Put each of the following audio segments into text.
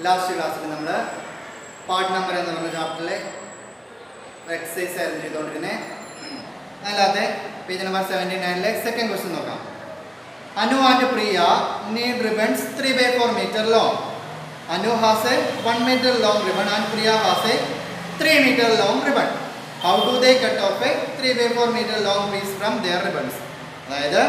last ക്ലാസ്സിൽ നമ്മൾ part number എന്ന് പറഞ്ഞ ചാപ്റ്ററിലെ എക്സസൈസ് ആയിരുന്നു ചെയ്തുകൊണ്ടിരുന്നത് അല്ലാതെ പേജ് നമ്പർ സെവൻറ്റി നയനിലെ സെക്കൻഡ് ക്വസ്റ്റ്യൻ നോക്കാം Anu and Priya need ribbons three by four metre long Anu has a one metre long ribbon and Priya has a three metre long ribbon how do they cut off a three by four metre long piece from their ribbons അതായത്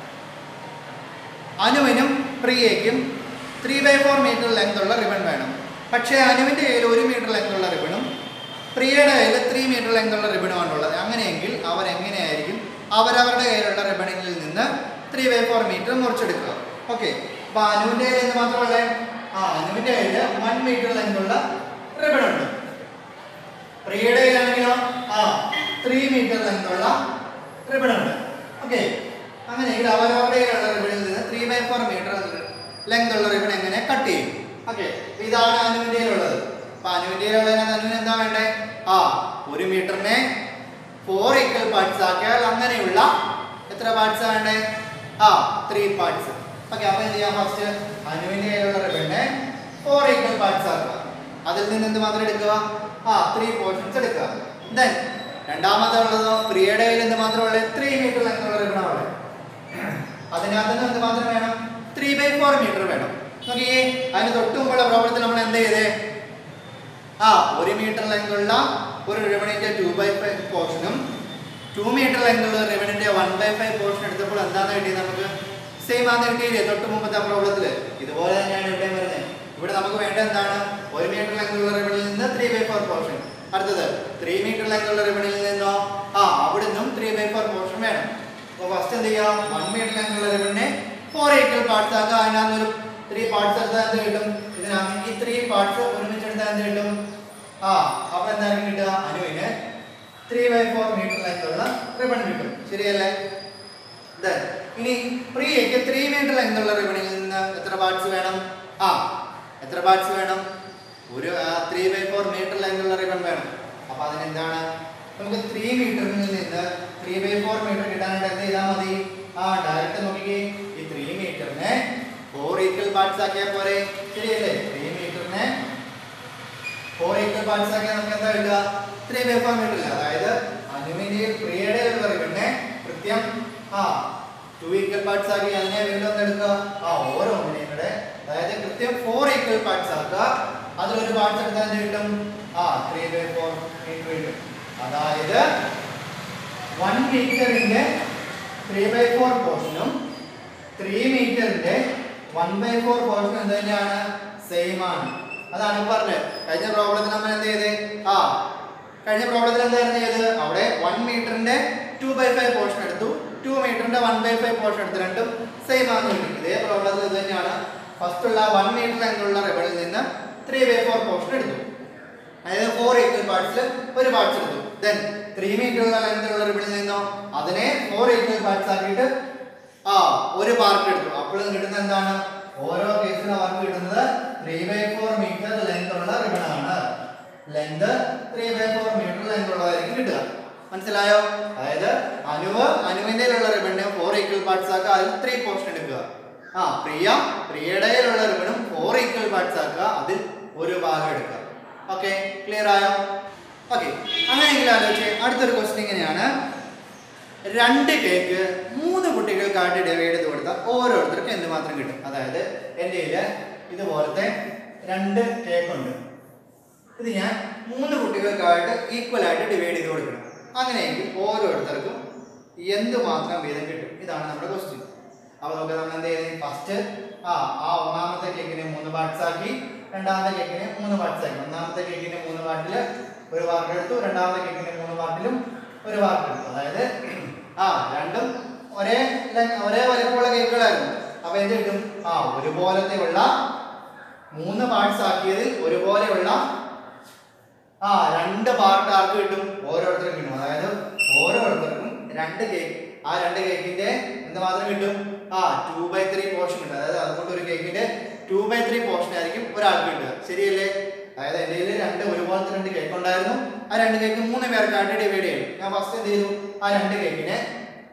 അനുവിനും പ്രിയയ്ക്കും three by four metre length ഉള്ള ribbon വേണം പക്ഷേ അനുവിൻ്റെ കയ്യിൽ ഒരു metre length ഉള്ള റിബണും പ്രിയയുടെ കയ്യിൽ ത്രീ മീറ്റർ ലെങ്ത് ഉള്ള റിബണുമാണ് ഉള്ളത് അങ്ങനെയെങ്കിൽ അവർ എങ്ങനെയായിരിക്കും അവരവരുടെ കയ്യിലുള്ള റിബണിൽ നിന്ന് ത്രീ ബൈ ഫോർ മീറ്റർ മുറിച്ചെടുക്കുക ഓക്കെ അപ്പോൾ അനുവിൻ്റെ കയ്യിൽ നിന്ന് മാത്രമല്ല ആ അനുവിൻ്റെ കയ്യിൽ വൺ മീറ്റർ ലെങ്ത് ഉള്ള റിബൺ ഉണ്ട് പ്രിയയുടെ കയ്യിലാണെങ്കിലോ ആ ത്രീ മീറ്റർ ലെങ്ത് ഉള്ള റിബൺ ഉണ്ട് ഓക്കെ അങ്ങനെയെങ്കിൽ അവരവരുടെ കയ്യിലുള്ള റിബണിൽ നിന്ന് three by four metre length ഉള്ള റിബൺ എങ്ങനെ കട്ട് ചെയ്യും ഓക്കെ ഇതാണ് അനുവിൻ്റെ ഉള്ളത് അപ്പൊ അനുവിൻ്റെ ഉള്ളതിനകത്ത് അനുവിന് എന്താ വേണ്ടേ ആ ഒരു മീറ്ററിനെ ഫോർ ഈക്വൽ പാർട്സ് ആക്കിയാൽ അങ്ങനെയുള്ള എത്ര പാർട്സ് വേണ്ടേ ആ ത്രീ പാർട്സ് ഓക്കെ അപ്പൊ എന്ത് ചെയ്യാം ഫസ്റ്റ് അനുവിൻ്റെ കയ്യിലുള്ള റിബണിനെ ഫോർ ഈക്വൽ പാർട്സ് ആക്കുക അതിൽ നിന്ന് എന്ത് മാത്രം എടുക്കുക ആ ത്രീ പോർഷൻസ് എടുക്കുക ദെൻ രണ്ടാമതുള്ളതോ പ്രിയയുടെ കയ്യിൽ എന്ത് മാത്രമുള്ള ത്രീ മീറ്റർ ലെങ്തുള്ള റിബണാണ് ഉള്ളത് അതിനകത്ത് നിന്ന് എന്ത് മാത്രം വേണം ത്രീ ബൈ ഫോർ മീറ്റർ വേണം നോക്കിയേ അതിന് തൊട്ട് മുമ്പുള്ള പ്രോബ്ലത്തിൽ നമ്മൾ എന്ത് ചെയ്തേ ആ ഒരു മീറ്റർ ലെങ്തുള്ള ഒരു റിബണിന്റെ ടു ബൈ ഫൈവ് പോർഷനും ടു മീറ്റർ ലെങ്തുള്ള റിബണിന്റെ വൺ ബൈ ഫൈവ് പോർഷൻ എടുത്തപ്പോൾ എന്താന്ന് കിട്ടിയത് നമുക്ക് സെയിം ആണെന്ന് കിട്ടിയില്ലേ തൊട്ട് മുമ്പത്തെ പ്രോബ്ലത്തിൽ ഇതുപോലെ തന്നെയാണ് ഇവിടെ വരുന്നത് ഇവിടെ നമുക്ക് വേണ്ട എന്താണ് ഒരു മീറ്റർ ലെങ്തുള്ള റിബണിൽ നിന്ന് ത്രീ ബൈ ഫോർ പോർഷൻ അടുത്തത് ത്രീ മീറ്റർ ലെങ്തുള്ള റിബണിൽ നിന്നോ ആ അവിടെ നിന്നും ത്രീ ബൈ ഫോർ പോർഷൻ വേണം അപ്പോൾ ഫസ്റ്റ് എന്ത് ചെയ്യാം വൺ മീറ്റർ ലെങ്തുള്ള റിബണിനെ ഫോർ ഈക്വൽ പാർട്സ് ആക്കുക അതിനകത്ത് ഒരു ത്രീ പാർട്സ് എടുത്താൽ എന്ത് കിട്ടും ഇതിനകത്ത് ഈ ത്രീ പാർട്സ് ഒരുമിച്ച് എടുത്താൽ എന്ത് കിട്ടും ആ അപ്പൊ എന്തായിരിക്കും കിട്ടുക അനുവിന് ത്രീ ബൈ ഫോർ മീറ്റർ ലെങ്തുള്ള റിബൺ കിട്ടും ശരിയല്ലേ Then, ഇനി പ്രിയയ്ക്ക് ത്രീ മീറ്റർ ലെങ്തുള്ള റിബണിൽ നിന്ന് എത്ര പാർട്സ് വേണം ആ എത്ര പാർട്സ് വേണം ഒരു ത്രീ ബൈ ഫോർ മീറ്റർ ലെങ്തുള്ള റിബൺ വേണം അപ്പൊ അതിനെന്താണ് നമുക്ക് ത്രീ മീറ്ററിൽ നിന്ന് ത്രീ ബൈ ഫോർ മീറ്റർ കിട്ടാനായിട്ട് എന്ത് ചെയ്താൽ മതി ആ ഡയറക്റ്റ് നോക്കിക്കേ ഈ ത്രീ മീറ്ററിനെ ഫോർ ഈക്വൽ പാർട്സ് ആക്കിയാൽ പോരെ ശരിയല്ലേ ത്രീ മീറ്ററിനെ ഫോർ ഈക്വൽ പാർട്സ് ആക്കിയാൽ നമുക്ക് എന്താ കിട്ടുക ത്രീ ബൈ ഫോർ മീറ്റർ ഇല്ല അതായത് അനുവിന്റെ പ്രിയയുടെ ഉള്ള റിബണിനെ കൃത്യം ആ ടു ഈക്വൽ പാർട്സ് ആക്കി അതിനെ വീണ്ടും ഒന്ന് എടുക്കുക ആ ഓരോ ഒന്നിനെയും കൂടെ അതായത് കൃത്യം ഫോർ ഈക്വൽ പാർട്സ് ആക്കുക അതിലൊരു പാർട്സ് എടുത്താൽ എന്ത് കിട്ടും ആ ത്രീ ബൈ ഫോർ മീറ്റർ കിട്ടും അതായത് വൺ മീറ്ററിന്റെ ത്രീ ബൈ ഫോർ പോർഷനും ത്രീ മീറ്ററിന്റെ വൺ ബൈ ഫോർ പോർഷൻ എന്ത് തന്നെയാണ് സെയിം ആണ് അതാണ് ഇപ്പൊ പറഞ്ഞത് കഴിഞ്ഞ പ്രോബ്ലത്തിൽ നമ്മൾ എന്ത് ചെയ്ത് ആ കഴിഞ്ഞ പ്രോബ്ലത്തിൽ എന്തായിരുന്നു ചെയ്തത് അവിടെ വൺ മീറ്ററിന്റെ ടു ബൈ ഫൈവ് പോർഷൻ എടുത്തു ടു മീറ്ററിന്റെ വൺ ബൈ ഫൈവ് പോർഷൻ എടുത്തു രണ്ടും സെയിം ആണ് കിട്ടി ഇതേ പ്രോബ്ലത്തിൽ ഇത് തന്നെയാണ് ഫസ്റ്റ് ഉള്ള വൺ മീറ്റർ എന്നുള്ള റിബണിൽ നിന്ന് ത്രീ ബൈ ഫോർ പോർഷൻ എടുത്തു അതായത് ഫോർ ഈക്വൽ പാർട്സിൽ ഒരു പാർട്സ് എടുത്തു ദെൻ ത്രീ മീറ്റർ ഉള്ള ലെങ്തിലുള്ള റിബണിൽ നിന്നോ അതിനെ ഫോർ ഈക്വൽ പാർട്സ് ആക്കിയിട്ട് ആ ഒരു പാർട്ട് എടുത്തു അപ്പോൾ കിട്ടുന്നത് എന്താണ് ഓരോ കേസിലും അവർക്ക് കിട്ടുന്നത് three by four metre length ഉള്ള റിബൺ ആണ് length three by four metre length ഉള്ളതായിരിക്കും കിട്ടുക മനസ്സിലായോ അതായത് അനുവ് അനുവിന്റെ ഉള്ള റിബണിനെ ഫോർ ഈക്വൽ പാർട്സ് ആക്കുക അതിൽ ത്രീ പോർഷൻ എടുക്കുക ആ പ്രിയ പ്രിയയുടെ ഉള്ള റിബണും ഫോർ ഈക്വൽ പാർട്സ് ആക്കുക അതിൽ ഒരു ഭാഗം എടുക്കുക ഓക്കെ ക്ലിയർ ആയോ ഓക്കെ അങ്ങനെയെങ്കിൽ ആലോചിച്ച് അടുത്തൊരു ക്വസ്റ്റ്യൻ ഇങ്ങനെയാണ് രണ്ട് കേക്ക് മൂന്ന് കുട്ടികൾക്കായിട്ട് ഡിവൈഡ് ചെയ്ത് കൊടുത്താൽ ഓരോരുത്തർക്കും എന്ത് മാത്രം കിട്ടും അതായത് എൻ്റെ കയ്യിൽ ഇതുപോലത്തെ രണ്ട് കേക്ക് ഉണ്ട് ഇത് ഞാൻ മൂന്ന് കുട്ടികൾക്കായിട്ട് ഈക്വൽ ആയിട്ട് ഡിവൈഡ് ചെയ്ത് കൊടുക്കണം അങ്ങനെയെങ്കിൽ ഓരോരുത്തർക്കും എന്ത് മാത്രം വീതം കിട്ടും ഇതാണ് നമ്മുടെ ക്വസ്റ്റ്യൻ അപ്പോൾ നമുക്ക് നമ്മൾ എന്ത് ചെയ്യുന്നത് ഫസ്റ്റ് ആ ആ ഒന്നാമത്തെ കേക്കിനെ മൂന്ന് പാർട്സ് ആക്കി രണ്ടാമത്തെ കേക്കിനെ മൂന്ന് പാർട്സ് ആക്കി ഒന്നാമത്തെ കേക്കിന്റെ മൂന്ന് പാർട്ടിൽ ഒരു പാർട്ട് എടുത്തു രണ്ടാമത്തെ കേക്കിന്റെ മൂന്ന് പാർട്ടിലും ഒരു പാർട്ട് എടുത്തു അതായത് ആ രണ്ടും ഒരേ ലെ- ഒരേ വലിപ്പമുള്ള കേക്കുകളായിരുന്നു അപ്പൊ എന്ത് കിട്ടും ആ ഒരുപോലത്തെ ഉള്ള മൂന്ന് പാർട്സ് ആക്കിയതിൽ ഒരുപോലെയുള്ള ആ രണ്ട് പാർട്ട് ആർക്ക് കിട്ടും ഓരോരുത്തർക്കും കിട്ടും അതായത് ഓരോരുത്തർക്കും രണ്ട് കേക്ക് ആ രണ്ട് കേക്കിന്റെ എന്ത് മാത്രം കിട്ടും ആ ടു ബൈ ത്രീ പോർഷൻ കിട്ടും അതായത് അതുകൊണ്ട് ഒരു കേക്കിന്റെ ടു ബൈ ത്രീ പോർഷൻ ആയിരിക്കും ഒരാൾക്ക് കിട്ടുക ശരിയല്ലേ അതായത് എൻ്റെ കയ്യിൽ രണ്ട് ഒരുപോലത്തെ രണ്ട് കേക്ക് ഉണ്ടായിരുന്നു ആ രണ്ട് കേക്ക് മൂന്ന് പേർക്കായിട്ട് ഡിവൈഡ് ചെയ്യും ഞാൻ ഫസ്റ്റ് എന്ത് ചെയ്തു ആ രണ്ട് കേക്കിനെ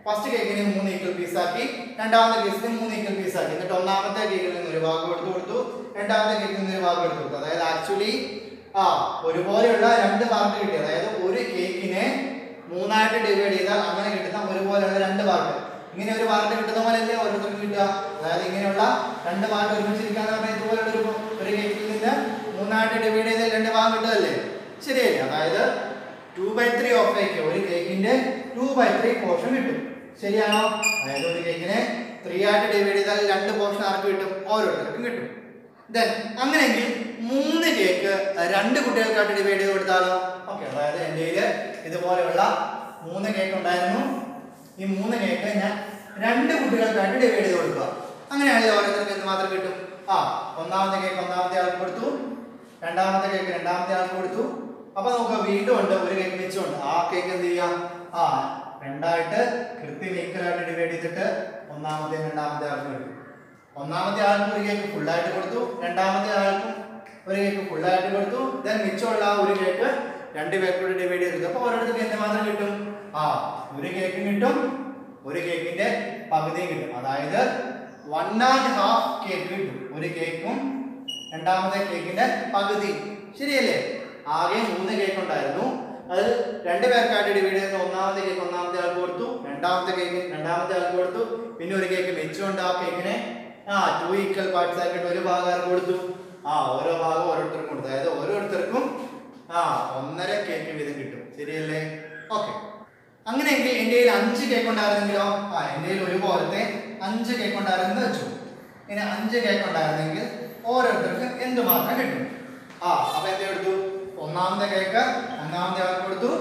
ഫസ്റ്റ് കേക്കിനെ മൂന്ന് ഈക്വൽ പീസ് ആക്കി രണ്ടാമത്തെ കേസിന് മൂന്ന് ഈക്വൽ പീസ് ആക്കി എന്നിട്ട് ഒന്നാമത്തെ കേക്കിൽ നിന്ന് ഒരു ഭാഗം എടുത്തു കൊടുത്തു രണ്ടാമത്തെ കേക്കിൽ നിന്ന് ഒരു ഭാഗം എടുത്തു കൊടുത്തു അതായത് ആക്ച്വലി ആ ഒരുപോലെയുള്ള രണ്ട് പാർട്ട് കിട്ടി അതായത് ഒരു കേക്കിനെ മൂന്നായിട്ട് ഡിവൈഡ് ചെയ്താൽ അങ്ങനെ കിട്ടുന്ന ഒരുപോലെയുള്ള രണ്ട് പാർട്ട് ഇങ്ങനെ ഒരു പാർട്ട് കിട്ടുന്ന പോലെയല്ലേ ഓരോരുത്തർക്കും കിട്ടുക അതായത് ഇങ്ങനെയുള്ള രണ്ട് പാർട്ട് ഒരുമിച്ചിരിക്കാന്ന് പറഞ്ഞാൽ ഇതുപോലുള്ള ഒരു ഒരു കേക്കിൽ നിന്ന് മൂന്നായിട്ട് ഡിവൈഡ് ചെയ്താൽ രണ്ട് ഭാഗം കിട്ടുമല്ലേ ശരിയല്ലേ അതായത് two by three of cake ഒരു കേക്കിന്റെ ടു ബൈ ത്രീ പോർഷൻ കിട്ടും ശരിയാണോ അതായത് ഒരു കേക്കിനെ ത്രീ ആയിട്ട് ഡിവൈഡ് ചെയ്താൽ രണ്ട് പോർഷൻ ആർക്ക് കിട്ടും ഓരോരുത്തർക്കും കിട്ടും ദെൻ അങ്ങനെയെങ്കിൽ മൂന്ന് കേക്ക് രണ്ട് കുട്ടികൾക്കായിട്ട് ഡിവൈഡ് ചെയ്ത് കൊടുത്താലോ ഓക്കെ അതായത് എൻ്റെ കയ്യിൽ ഇതുപോലെയുള്ള മൂന്ന് കേക്ക് ഉണ്ടായിരുന്നു ഈ മൂന്ന് കേക്ക് ഞാൻ രണ്ട് കുട്ടികൾക്കായിട്ട് ഡിവൈഡ് ചെയ്ത് കൊടുക്കുക അങ്ങനെയാണെങ്കിൽ ഓരോരുത്തർക്ക് എന്ത് മാത്രം കിട്ടും ആ ഒന്നാമത്തെ കേക്ക് ഒന്നാമത്തെ ആൾക്ക് കൊടുത്തു രണ്ടാമത്തെ കേക്ക് രണ്ടാമത്തെ ആൾക്ക് കൊടുത്തു അപ്പൊ നമുക്ക് വീണ്ടും ഉണ്ട് ഒരു കേക്ക് മിച്ചമുണ്ട് ആ കേക്ക് എന്ത് ചെയ്യാം ആ രണ്ടായിട്ട് കൃത്യം equal ആയിട്ട് ഡിവൈഡ് ചെയ്തിട്ട് ഒന്നാമത്തെ രണ്ടാമത്തെ ആൾക്ക് കിട്ടും ഒന്നാമത്തെ ആൾക്ക് ഒരു കേക്ക് ഫുള്ളായിട്ട് കൊടുത്തു രണ്ടാമത്തെ ആൾക്കും ഒരു കേക്ക് ഫുള്ളായിട്ട് കൊടുത്തു ദെൻ മിച്ചമുള്ള ആ ഒരു കേക്ക് രണ്ട് പേർക്കൂടെ ഡിവൈഡ് ചെയ്തു അപ്പോൾ ഓരോരുത്തർക്ക് എന്ത് മാത്രം കിട്ടും ആ ഒരു കേക്കും കിട്ടും ഒരു കേക്കിന്റെ പകുതിയും കിട്ടും അതായത് വൺ ആൻഡ് ഹാഫ് കേക്ക് കിട്ടും ഒരു കേക്കും രണ്ടാമത്തെ കേക്കിന്റെ പകുതി ശരിയല്ലേ ആകെ മൂന്ന് കേക്ക് ഉണ്ടായിരുന്നു അത് രണ്ട് പേർക്കായിട്ട് ഡിവൈഡ് ചെയ്ത് ഒന്നാമത്തെ കേക്ക് ഒന്നാമത്തെ ആൾക്ക് കൊടുത്തു രണ്ടാമത്തെ കേക്ക് രണ്ടാമത്തെ ആൾക്ക് കൊടുത്തു പിന്നെ ഒരു കേക്ക് വെച്ചുകൊണ്ട് ആ കേക്കിനെ ആ ടു ഈക്വൽ പാർട്സ് ആക്കിയിട്ട് ഒരു ഭാഗം ആർക്ക് കൊടുത്തു ആ ഓരോ ഭാഗം ഓരോരുത്തർക്കും കൊടുത്തു അതായത് ഓരോരുത്തർക്കും ആ ഒന്നര കേക്ക് വീതം കിട്ടും ശരിയല്ലേ ഓക്കെ അങ്ങനെയെങ്കിൽ എൻ്റെ കയ്യിൽ അഞ്ച് കേക്ക് ഉണ്ടായിരുന്നെങ്കിലോ ആ എൻ്റെ കയ്യിൽ ഒരുപോലത്തെ അഞ്ച് കേക്ക് ഉണ്ടായിരുന്നെന്ന് വെച്ചു ഇനി അഞ്ച് കേക്ക് ഉണ്ടായിരുന്നെങ്കിൽ ഓരോരുത്തർക്ക് എന്തുമാത്രം കിട്ടും ആ അപ്പൊ എന്ത് എടുത്തു ഒന്നാമത്തെ കേക്ക് ഒന്നാമത്തെ ആൾക്ക് കൊടുത്തു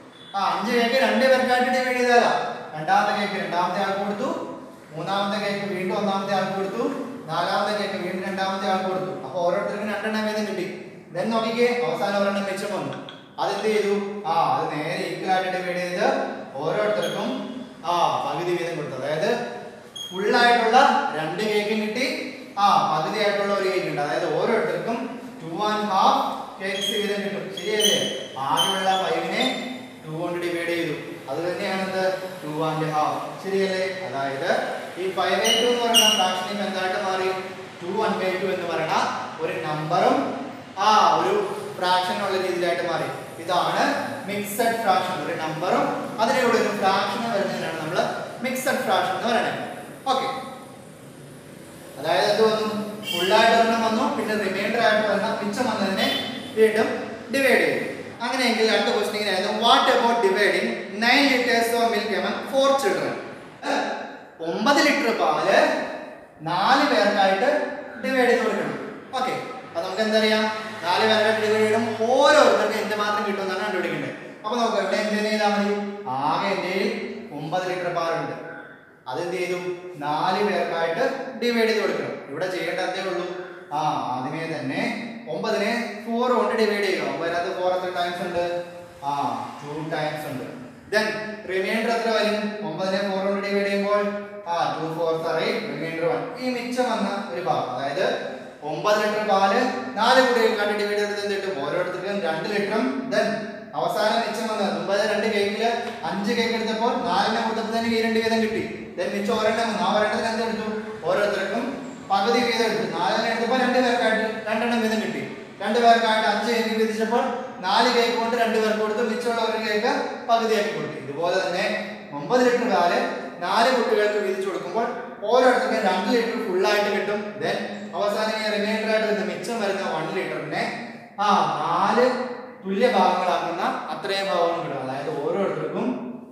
ആ അഞ്ച് കേക്ക് രണ്ട് പേർക്കായിട്ട് ഡിവൈഡ് ചെയ്താലാ രണ്ടാമത്തെ കേക്ക് രണ്ടാമത്തെ ആൾക്ക് കൊടുത്തു മൂന്നാമത്തെ കേക്ക് വീണ്ടും ഒന്നാമത്തെ ആൾക്ക് കൊടുത്തു നാലാമത്തെ കേക്ക് വീണ്ടും രണ്ടാമത്തെ ആൾക്ക് കൊടുത്തു അപ്പൊ ഓരോരുത്തർക്കും രണ്ടെണ്ണം വീതം കിട്ടി ദെൻ നോക്കിക്കേ അവസാനം ഒരെണ്ണം മിച്ചം വന്നു അതെന്ത് ചെയ്തു ആ അത് നേരെ ഈക്വൽ ആയിട്ട് ഡിവൈഡ് ചെയ്ത് ഓരോരുത്തർക്കും ആ പകുതി വീതം കൊടുത്തു അതായത് full ആയിട്ടുള്ള രണ്ട് കേക്കും കിട്ടി ആ പകുതി ആയിട്ടുള്ള ഒരു കേക്ക് ഉണ്ട് അതായത് ഓരോരുത്തർക്കും ടു ആൻഡ് ഹാഫ് കേക്ക്സ് വീതം കിട്ടും ശരിയല്ലേ ആകെയുള്ള ഫൈവിനെ ടു കൊണ്ട് ഡിവൈഡ് ചെയ്തു അത് തന്നെയാണ് എന്ത് ടു ആൻഡ് ഹാഫ് ശരിയല്ലേ അതായത് ഈ ഫൈവ് ബൈ ടു എന്ന് പറയുന്ന ഫ്രാക്ഷൻ ഇപ്പം എന്തായിട്ട് മാറി ടു വൺ ബൈ ടു എന്ന് പറയുന്ന ഒരു നമ്പറും ആ ഒരു ഫ്രാക്ഷൻ ഉള്ള രീതിയിലായിട്ട് മാറി ഇതാണ് മിക്സഡ് ഫ്രാക്ഷൻ ഒരു നമ്പറും അതിനുള്ള ഒരു ഫ്രാക്ഷൻ വരുന്നതിനാണ് നമ്മൾ മിക്സഡ് ഫ്രാക്ഷൻ എന്ന് പറയുന്നത് ഓക്കെ അതായത് എന്ത് വന്നു ഫുള്ളായിട്ട് ഒരെണ്ണം വന്നു പിന്നെ റിമൈൻഡർ ആയിട്ട് ഒരെണ്ണം മിച്ചം വന്നതിനെ വീണ്ടും ഡിവൈഡ് ചെയ്തു അങ്ങനെയെങ്കിൽ അടുത്ത ക്വസ്റ്റ്യൻ ഇങ്ങനെയായിരുന്നു what about dividing nine litres of milk among four children ഒമ്പത് ലിറ്റർ പാല് നാല് പേർക്കായിട്ട് ഡിവൈഡ് ചെയ്ത് കൊടുക്കണം ഓക്കെ അപ്പൊ നമുക്ക് എന്തറിയാം നാല് പേർക്കായിട്ട് ഡിവൈഡ് ചെയ്യണം ഓരോരുത്തർക്കും എന്ത് മാത്രം കിട്ടുമെന്നാണ് കണ്ടുപിടിക്കേണ്ടത് അപ്പൊ നമുക്ക് ഇവിടെ എന്ത് ചെയ്താൽ മതി ആകെ എൻ്റെ കയ്യിൽ ഒമ്പത് ലിറ്റർ പാലുണ്ട് അതെന്ത് ചെയ്തു നാല് പേർക്കായിട്ട് ഡിവൈഡ് ചെയ്ത് കൊടുക്കണം ഇവിടെ ചെയ്യേണ്ടതേ ഉള്ളൂ ആ ആദ്യമേ തന്നെ ഒമ്പതിനെ ഫോർ കൊണ്ട് ഡിവൈഡ് ചെയ്യുക ഒമ്പതിനകത്ത് ഫോർ എത്ര ടൈംസ് ഉണ്ട് ആ ടു ടൈംസ് ഉണ്ട് ദെൻ റിമൈൻഡർ എത്ര വരും ഒമ്പതിനെ ഫോർ കൊണ്ട് ഡിവൈഡ് ചെയ്യുമ്പോൾ ആ two four sorry remainder one ഈ മിച്ചം വന്ന ഒരു ഭാഗം അതായത് ഒമ്പത് ലിറ്റർ പാല് നാല് കുട്ടികൾക്കായിട്ട് ഡിവൈഡ് ചെയ്ത് എന്ത് കിട്ടും ഓരോരുത്തർക്കും രണ്ട് ലിറ്ററും ദെൻ അവസാനം മിച്ചം വന്നത് മുമ്പ് രണ്ട് കേക്കില് അഞ്ച് കേക്ക് എടുത്തപ്പോൾ നാലെണ്ണം കൊടുത്തപ്പോൾ തന്നെ ഈ രണ്ട് വീതം കിട്ടി ദെൻ മിച്ചം ഒരെണ്ണം വന്നു ആ ഒരെണ്ണത്തിന് എന്ത് എടുത്തു ഓരോരുത്തർക്കും പകുതി വീതം എടുത്തു നാലെണ്ണം എടുത്തപ്പോൾ രണ്ട് പേർക്കായിട്ട് രണ്ടെണ്ണം വീതം കിട്ടി രണ്ട് പേർക്കായിട്ട് അഞ്ച് കേക്ക് വീതിച്ചപ്പോൾ നാല് കേക്ക് കൊണ്ട് രണ്ട് പേർക്ക് കൊടുത്തു മിച്ചമുള്ള ഒരു കേക്ക് പകുതിയാക്കി കൊടുത്തു ഇതുപോലെ തന്നെ ഒമ്പത് ലിറ്റർ പാല് നാല് കുട്ടികൾക്ക് വീതിച്ചു കൊടുക്കുമ്പോൾ ഓരോരുത്തർക്കും രണ്ട് ലിറ്റർ ഫുള്ളായിട്ട് കിട്ടും ദെൻ അവസാനം ഈ റിമൈൻഡർ ആയിട്ട് വരുന്ന മിച്ചം വരുന്ന വൺ ലിറ്ററിനെ ആ നാല് തുല്യ ഭാഗങ്ങളാക്കുന്ന അത്രയും ഭാഗങ്ങൾ കിട്ടും അതായത് ഓരോരുത്തർക്കും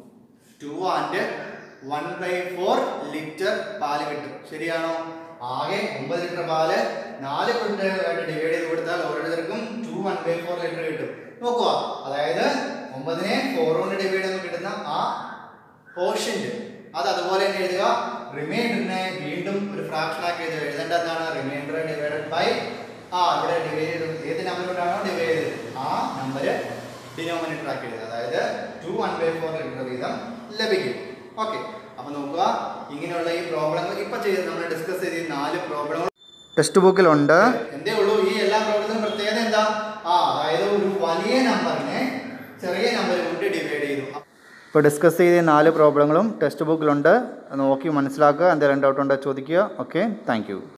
two and one by four litre പാല് കിട്ടും ശരിയാണോ ആകെ ഒമ്പത് ലിറ്റർ പാല് നാല് കുട്ടികളായിട്ട് ഡിവൈഡ് ചെയ്ത് കൊടുത്താൽ ഓരോരുത്തർക്കും two one by four litre കിട്ടും നോക്കുക അതായത് ഒമ്പതിനെ ഫോർ കൊണ്ട് ഡിവൈഡ് ചെയ്ത് കിട്ടുന്ന ആ കോഷ്യന്റ് അത് അതുപോലെ തന്നെ എഴുതുക റിമൈൻഡറിനെ വീണ്ടും ഒരു ഫ്രാക്ഷൻ ആക്കി എഴുതുക എഴുതേണ്ട എന്താണ് റിമൈൻഡർ ഡിവൈഡഡ് ബൈ ആ ഇവിടെ ഡിവൈഡ് ചെയ്ത് ഏത് നമ്പർ കൊണ്ടാണോ ഡിവൈഡ് ചെയ്തത് ആ നമ്പർ ഡിനോമിനേറ്റർ ആക്കി എഴുതുക അതായത് two one by four litre വീതം ലഭിക്കും ഓക്കെ അപ്പൊ നോക്കുക ഇങ്ങനെയുള്ള ഈ പ്രോബ്ലങ്ങൾ ഇപ്പൊ ചെയ്ത് നമ്മൾ ഡിസ്കസ് ചെയ്ത ഈ നാല് പ്രോബ്ലങ്ങൾ ടെക്സ്റ്റ് ബുക്കിലുണ്ട് എന്തേ ഉള്ളൂ ഈ എല്ലാ പ്രോബ്ലത്തിനും പ്രത്യേകത എന്താ ആ അതായത് ഒരു വലിയ നമ്പറിനെ ചെറിയ നമ്പർ കൊണ്ട് ഡിവൈഡ് ചെയ്തു ഇപ്പോൾ ഡിസ്കസ് ചെയ്ത ഈ നാല് പ്രോബ്ലങ്ങളും ടെക്സ്റ്റ് ബുക്കിലുണ്ട് അത് നോക്കി മനസ്സിലാക്കുക എന്തെങ്കിലും ഡൗട്ട് ഉണ്ടെങ്കിൽ ചോദിക്കുക ഓക്കെ താങ്ക്